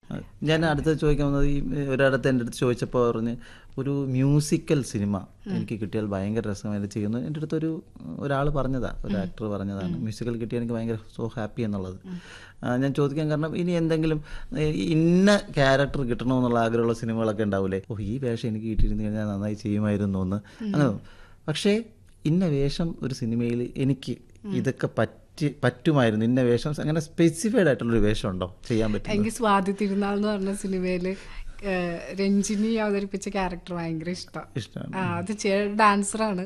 ഞാൻ അടുത്ത് ചോദിക്കാൻ വന്നത് ഈ ഒരിടത്ത് എൻ്റെ അടുത്ത് ചോദിച്ചപ്പോൾ പറഞ്ഞ് ഒരു മ്യൂസിക്കൽ സിനിമ എനിക്ക് കിട്ടിയാൽ ഭയങ്കര രസമായിട്ട് ചെയ്യുന്നു എൻ്റെ അടുത്തൊരു ഒരാൾ പറഞ്ഞതാ ഒരു ആക്ടർ പറഞ്ഞതാണ് മ്യൂസിക്കൽ കിട്ടിയാൽ എനിക്ക് ഭയങ്കര സോ ഹാപ്പി എന്നുള്ളത് ആ, ഞാൻ ചോദിക്കാൻ കാരണം ഇനി എന്തെങ്കിലും ഏ, ഇന്ന ക്യാരക്ടർ കിട്ടണമെന്നുള്ള ആഗ്രഹമുള്ള സിനിമകളൊക്കെ ഉണ്ടാവില്ലേ ഓ ഈ വേഷം എനിക്ക് കിട്ടിയിരുന്നു കഴിഞ്ഞാൽ നന്നായി ചെയ്യുമായിരുന്നു എന്ന് അങ്ങനെ തോന്നും. പക്ഷേ ഇന്ന വേഷം ഒരു സിനിമയിൽ എനിക്ക് ഇതൊക്കെ പറ്റി പറ്റുമായിരുന്നു ഇന്ന വേഷം അങ്ങനെ സ്പെസിഫൈഡ് ആയിട്ടുള്ളൊരു വേഷം ഉണ്ടോ ചെയ്യാൻ പറ്റും എനിക്ക് സ്വാതി തിരുനാൾ എന്ന് പറഞ്ഞ സിനിമയില് ഏഹ്, രഞ്ജിനി അവതരിപ്പിച്ച ക്യാരക്ടർ ഭയങ്കര ഇഷ്ടം ഇഷ്ടമാണ് ആ അത് ഡാൻസറാണ്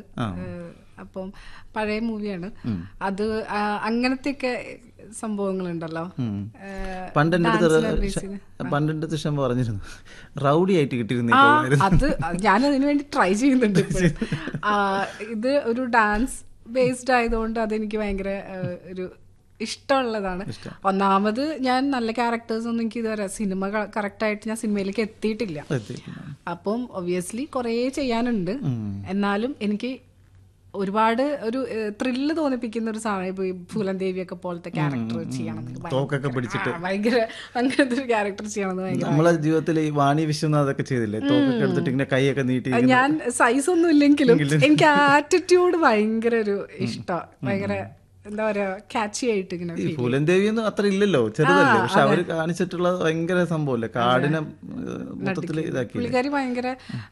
അപ്പം പഴയ മൂവിയാണ് അത് ആ, അങ്ങനത്തെയൊക്കെ സംഭവങ്ങളുണ്ടല്ലോ ഏഹ്, പണ്ട് എൻ്റെ അടുത്ത് dance നെ base ചെയ്ത്. പണ്ട് എൻ്റെ അടുത്ത് ക്ഷമ പറഞ്ഞിരുന്നു റൗഡി ആയിട്ട് ആ, കിട്ടിയിരുന്നില്ല അത് ഞാൻ അതിനു വേണ്ടി ട്രൈ ചെയ്യുന്നുണ്ട് ഇപ്പോഴും. ആ, ഇത് ഒരു ഡാൻസ് ബേസ്ഡ് ആയതുകൊണ്ട് അതെനിക്ക് ഭയങ്കര ഏഹ്, ഒരു ഇഷ്ടമുള്ളതാണ് ഒന്നാമത് ഞാൻ നല്ല ക്യാരക്ടേഴ്സ് ഒന്നും എനിക്ക് ഇതുവരെ സിനിമ കറക്റ്റ് ആയിട്ട് ഞാൻ സിനിമയിലേക്ക് എത്തിയിട്ടില്ല അപ്പം ഒബ്വിയസ്ലി കുറേ ചെയ്യാനുണ്ട് എന്നാലും എനിക്ക് ഒരുപാട് ഒരു ത്രില്ല് തോന്നിപ്പിക്കുന്ന ഒരു സാധനം ഇപ്പൊ ഈ ഫൂലൻ ദേവിയൊക്കെ പോലത്തെ ക്യാരക്ടർ ചെയ്യണം എന്ന് ഭയങ്കര- തോക്കൊക്കെ പിടിച്ചിട്ട് ആ, ഭയങ്കര അങ്ങനത്തെ ഒരു ക്യാരക്ടർ ചെയ്യണം എന്ന് ഭയങ്കര നമ്മളെ ജീവിതത്തിൽ ഈ വാണി വിശ്വനാഥൊക്കെ ചെയ്തില്ലേ തോക്കൊക്കെ എടുത്തിട്ട് ഇങ്ങനെ കൈയൊക്കെ നീട്ടി അത് ഞാൻ സൈസ് ഒന്നും ഇല്ലെങ്കിലും എനിക്ക് ആറ്റിറ്റ്യൂഡ് ഭയങ്കര ഒരു ഇഷ്ടം ഭയങ്കര എന്താ പറയാ കാച്ചി ആയിട്ട് ഇങ്ങനെ ഈ ഫൂലൻ ദേവിയൊന്നും അത്ര ഇല്ലല്ലോ ചെറുതല്ലേ പക്ഷെ അവര് കാണിച്ചിട്ടുള്ള ഭയങ്കര സംഭവല്ലേ കാടിനെ മൊത്തത്തിൽ ഇതാക്കി പുള്ളിക്കാരി ഭയങ്കര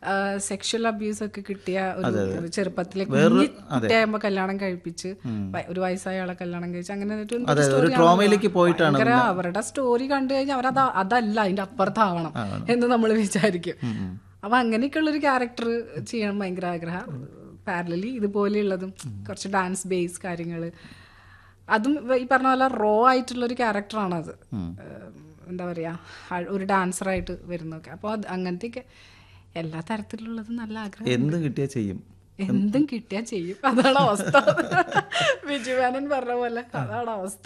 സെക്ഷൽ അബ്യൂസ് ഒക്കെ കിട്ടിയ ഒരു ചെറുപ്പത്തിലെ കുഞ്ഞി കുട്ടിയാകുമ്പോ കല്യാണം കഴിപ്പിച്ച് വ- ഒരു വയസ്സായ ആളെ കല്യാണം കഴിച്ച് അങ്ങനെ ഒരു എന്തൊരു അതെ, ഒരു story ട്രോമയിലേക്ക് ആണല്ലോ. പോയിട്ടാണ് ഭയങ്കര അവരുടെ സ്റ്റോറി കണ്ടു കഴിഞ്ഞാൽ അവരത് അതല്ല അതിന്റെ അപ്പുറത്താവണം എന്ന് നമ്മൾ വിചാരിക്കും അപ്പൊ അങ്ങനെയൊക്കെയുള്ള ഒരു ക്യാരക്ടർ ചെയ്യണം ഭയങ്കര ആഗ്രഹം പാരലി ഇതുപോലെയുള്ളതും കുറച്ച് ഡാൻസ് ബേസ് കാര്യങ്ങൾ അതും ഈ പറഞ്ഞ പോലെ റോ ആയിട്ടുള്ള ഒരു ക്യാരക്ടറാണത് എന്താ പറയാ ആ- ഒരു ഡാൻസറായിട്ട് വരുന്നൊക്കെ അപ്പോൾ അത് അങ്ങനത്തെയൊക്കെ എല്ലാ തരത്തിലുള്ളതും നല്ല ആഗ്രഹം എന്ത് കിട്ടിയാ ചെയ്യും എന്തും കിട്ടിയാ ചെയ്യും അതാണ് അവസ്ഥ ബിജുവാനൻ പറഞ്ഞ പോലെ അതാണ് അവസ്ഥ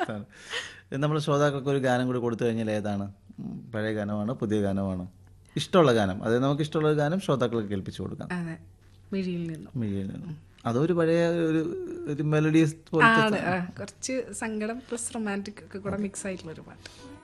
നമ്മൾ ശ്രോതാക്കൾക്ക് ഒരു ഗാനം കൂടി കൊടുത്തു കഴിഞ്ഞാൽ ഏതാണ് ഉം, പഴയ ഗാനമാണോ പുതിയ ഗാനമാണോ ഇഷ്ടമുള്ള ഗാനം അതായത് നമുക്ക് ഇഷ്ടമുള്ള ഒരു ഗാനം ശ്രോതാക്കൾക്ക് കേൾപ്പിച്ചു കൊടുക്കാം അതെ മിഴിയിൽ നിന്നും മിഴിയിൽ നിന്ന്. അതൊരു പഴയ ഒരു ഒരു മെലഡീസ് പോലത്തെ ആണ് ആ, കുറച്ച് സങ്കടം പ്ലസ് റൊമാൻറ്റിക് ഒക്കെ കൂടെ മിക്സ് ആയിട്ടുള്ള ഒരു പാട്ട്